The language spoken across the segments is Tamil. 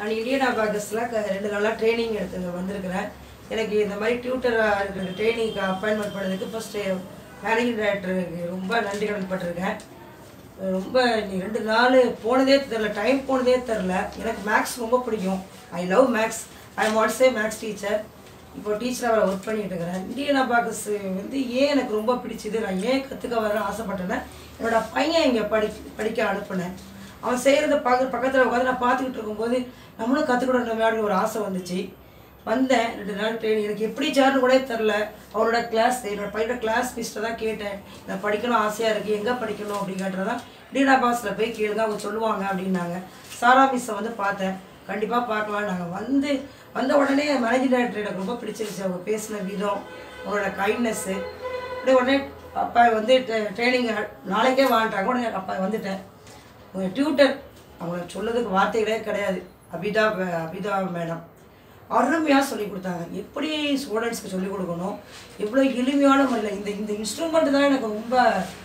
நான் இந்தியன் அபாகஸில் ரெண்டு நாளாக ட்ரைனிங் எடுத்து வந்திருக்கிறேன் எனக்கு இந்த மாதிரி டியூட்டராக இருக்கிற ட்ரைனிங்க்கு அப்பாயின்மெண்ட் பண்ணதுக்கு ஃபஸ்ட்டு மேனேஜிங் டைரக்டருக்கு ரொம்ப நன்றி கடன்பட்டிருக்கேன் ரொம்ப நீ ரெண்டு நாள் போனதே தெரில டைம் போனதே தெரில எனக்கு மேக்ஸ் ரொம்ப பிடிக்கும் I love maths I'm also maths teacher இப்போ டீச்சராக ஒர்க் பண்ணிட்டு இருக்கிறேன் இந்தியன் அபாகஸ் வந்து ஏன் எனக்கு ரொம்ப பிடிச்சது நான் ஏன் கற்றுக்க வரேன்னு ஆசைப்பட்டேன்னா என்னோட பையன் இங்கே படி படிக்க அனுப்புனேன் அவன் செய்கிறத பார்க்க பக்கத்தில் உட்காந்து நான் பார்த்துக்கிட்டு இருக்கும்போது நம்மளும் கற்றுக்கிடணும் அப்படின்னு ஒரு ஆசை வந்துச்சு வந்தேன் ரெண்டு நாள் ட்ரெயின் எனக்கு எப்படி சேர்னு கூட தெரில அவரோட கிளாஸ் என்னோட பையனோட கிளாஸ் மிஸ்ட்டை தான் கேட்டேன் நான் படிக்கணும் ஆசையாக இருக்குது எங்கே படிக்கணும் அப்படின்னு கேட்டதான் டீனா பாஸில் போய் கேளுங்க அவங்க சொல்லுவாங்க அப்படின்னாங்க சாரா மிஸ்ஸை வந்து பார்த்தேன் கண்டிப்பாக பார்க்கலாம் நாங்கள் வந்து வந்த உடனே மேனேஜிங் டைரக்டர் எனக்கு ரொம்ப பிடிச்சிருச்சு அவங்க பேசின விதம் அவங்களோட கைண்ட்னஸ்ஸு அப்படியே உடனே அப்பா வந்து ட்ரைனிங் நாளைக்கே வாங்கிட்டாங்க உடனே அப்பா வந்துட்டேன் உங்கள் டியூட்டர் அவங்க சொல்லதுக்கு வார்த்தைகளே கிடையாது அபிதா அபிதா மேடம் அருமையாக சொல்லி கொடுத்தாங்க எப்படி ஸ்டூடெண்ட்ஸ்க்கு சொல்லிக் கொடுக்கணும் எவ்வளோ எளிமையான முறையில் இந்த இந்த இன்ஸ்ட்ருமெண்ட் தான் எனக்கு ரொம்ப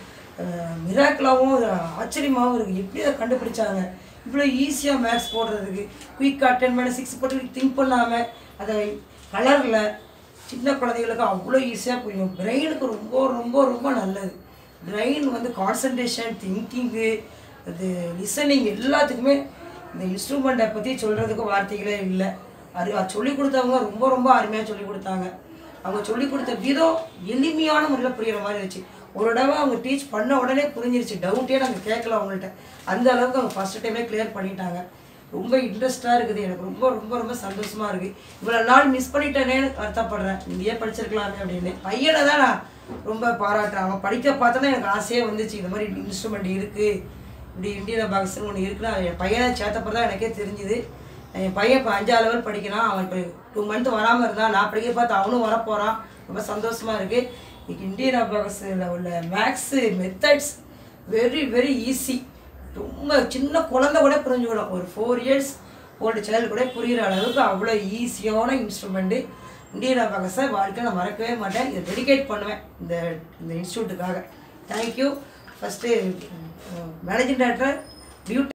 மிராக்கலாகவும் ஆச்சரியமாகவும் இருக்குது எப்படி அதை கண்டுபிடிச்சாங்க இவ்வளோ ஈஸியாக மேக்ஸ் போடுறதுக்கு குயிக்காக டென் மைனஸ் சிக்ஸ் போட்டு திங்க் பண்ணாமல் அதை கலரில் சின்ன குழந்தைகளுக்கு அவ்வளோ ஈஸியாக புரியும் பிரெயினுக்கு ரொம்ப ரொம்ப ரொம்ப நல்லது பிரெயின் வந்து கான்சன்ட்ரேஷன் திங்கிங்கு அது லிசனிங் எல்லாத்துக்குமே இந்த இன்ஸ்ட்ருமெண்ட்டை பற்றி சொல்கிறதுக்கு வார்த்தைகளே இல்லை அது அது சொல்லிக் கொடுத்தவங்க ரொம்ப ரொம்ப அருமையாக சொல்லிக் கொடுத்தாங்க அவங்க சொல்லிக் கொடுத்த விதம் எளிமையான முறையில் புரியுற மாதிரி இருந்துச்சு ஒரு தடவை அவங்க டீச் பண்ண உடனே புரிஞ்சிருச்சு டவுட்டே நாங்கள் கேட்கல அவங்கள்ட்ட அந்த அளவுக்கு அவங்க ஃபஸ்ட் டைமே கிளியர் பண்ணிட்டாங்க ரொம்ப இன்ட்ரெஸ்டாக இருக்குது எனக்கு ரொம்ப ரொம்ப ரொம்ப சந்தோஷமாக இருக்குது இவ்வளோ நாள் மிஸ் பண்ணிட்டேனேன்னு வருத்தப்படுறேன் இங்கேயே படிச்சிருக்கலாமே அப்படின்னு பையனை தான் நான் ரொம்ப பாராட்டுறேன் அவன் படிக்க பார்த்தோன்னா எனக்கு ஆசையே வந்துச்சு இந்த மாதிரி இன்ஸ்ட்ருமெண்ட் இருக்குது இப்படி இந்தியன் பாக்ஸ்னு ஒன்று இருக்குன்னா என் பையனை சேர்த்தப்பறம் தான் எனக்கே தெரிஞ்சுது என் பையன் இப்போ அஞ்சாவது லெவல் படிக்கிறான் அவன் இப்போ டூ மந்த் வராமல் இருந்தான் நான் படிக்க பார்த்து அவனும் வரப்போகிறான் ரொம்ப சந்தோஷமாக இருக்குது இன்னைக்கு இந்தியன் பாக்ஸில் உள்ள maths methods very very easy ரொம்ப சின்ன குழந்தை கூட புரிஞ்சுக்கணும் ஒரு ஃபோர் இயர்ஸ் ஓல்டு சைல்டு கூட புரிகிற அளவுக்கு அவ்வளோ ஈஸியான இன்ஸ்ட்ருமெண்ட்டு இந்தியன் அபாகஸை வாழ்க்கையில் நான் மறக்கவே மாட்டேன் இதை டெடிகேட் பண்ணுவேன் இந்த இந்த இன்ஸ்டியூட்டுக்காக thank you first managing director duty